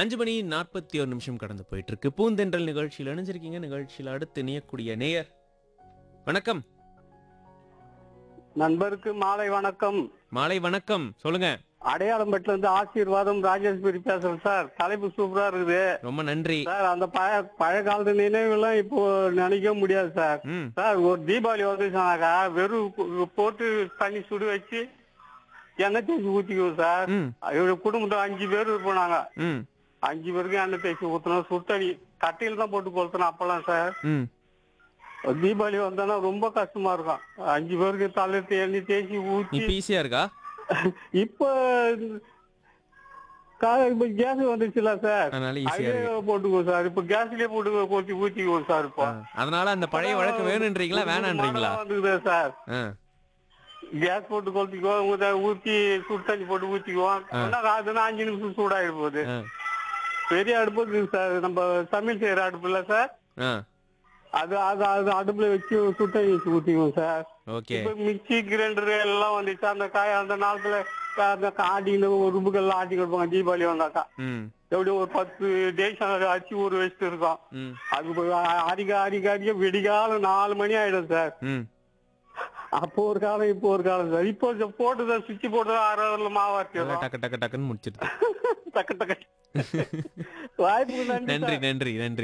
அஞ்சு மணி நாற்பத்தி ஒரு நிமிஷம் கடந்து போயிட்டு இருக்கு பூந்தென்றல் நிகழ்ச்சியில் இணைஞ்சிருக்கீங்க நிகழ்ச்சியில் அடுத்து இணையக்கூடிய நேயர் வணக்கம் நண்பருக்கு மாலை வணக்கம் மாலை வணக்கம் சொல்லுங்க அடையாளம்பட்டுல இருந்து ஆசீர்வாதம் ராஜேஸ்வரி பேசுறேன் சார் தலைப்பு சூப்பரா இருக்குது ரொம்ப நன்றி சார் அந்த பழைய பழைய காலத்து நினைவுலாம் இப்போ நினைக்க முடியாது சார் ம் சார் ஒரு தீபாவளி வந்துச்சுனாக்கா வெறும் கு- போட்டு தண்ணி சுடு வச்சு எண்ணெய் தேய்ச்சி ஊத்திக்குவோம் சார் ம் எங்க குடும்பத்துல அஞ்சு பேர் இருப்போம் நாங்க ம் அஞ்சு பேருக்கு எண்ணெய் தேய்ச்சி ஊத்தணும் சுட்டணி கட்டையில தான் போட்டு கொளுத்தணும் அப்பெல்லாம் சார் ம் தீபாவளி வந்தோன்னா ரொம்ப கஷ்டமா இருக்கும் அஞ்சு பேருக்கு தலைக்கு எண்ணெய் தேய்ச்சி ஊத்தி இப்ப ஈஸியா இருக்கா இப்ப கா- இப்ப கேஸ் வந்துச்சுல சார் அதனால ஈஸியா அதுலயே இருக்கு போட்டுக்குவோம் சார் இப்ப கேஸ்லயே போட்டு ஊத்தி ஊத்திக்குவோம் சார் இப்போ ஆ, அதனால அந்த பழைய வழக்கம் வேணுன்றீங்களா வேணான்றீங்களா வந்துக்குது சார் ஆ, கேஸ் போட்டு கொளுத்திக்குவோம் ஊத்த- ஊத்தி சுடு தண்ணி போட்டு ஊத்திக்குவோம் ஆனா அதுனா அஞ்சு நிமிஷம் சூடாயிடு போகுது ஆ, பெரிய அடுப்பு இருக்குது சார் நம்ம சமையல் செய்யற அடுப்பு இல்ல சார் ஆ, அது அது அது அடுப்புல வச்சு சுடு தண்ணி வச்சு ஊத்திக்குவோம் சார் ஓகே இப்ப மிக்சி கிரைண்டர் எல்லாம் வந்துச்சு அந்த காய அந்த நாளத்துல கா- அந்த ஆட்டின்னு உருபுகள்லாம் ஆட்டி கொடுப்பாங்க தீபாவளி வந்தாக்கா ம் எப்படியும் ஒரு பத்து தேசம் அச்சு ஊற வச்சுட்டு இருக்கோம் ம் அது போய் அ- அடிக்க அடிக்க அடிக்க விடிகாலம் நாலு மணி ஆயிடும் சார் ம் அப்போ ஒரு காலம் இப்போ ஒரு காலம் சார் இப்போ இந்த போட்டுதான் சுவிட்ச் போட்டு ஆறு ஹவர்ல நல்லா மாவாட்டிடுறோம் டக்கு டக்கு டக்குன்னு முடிச்சிருது டக்கு டக்கு வாய்ப்புக்கு நன்றி நன்றி சார். நன்றி நன்றி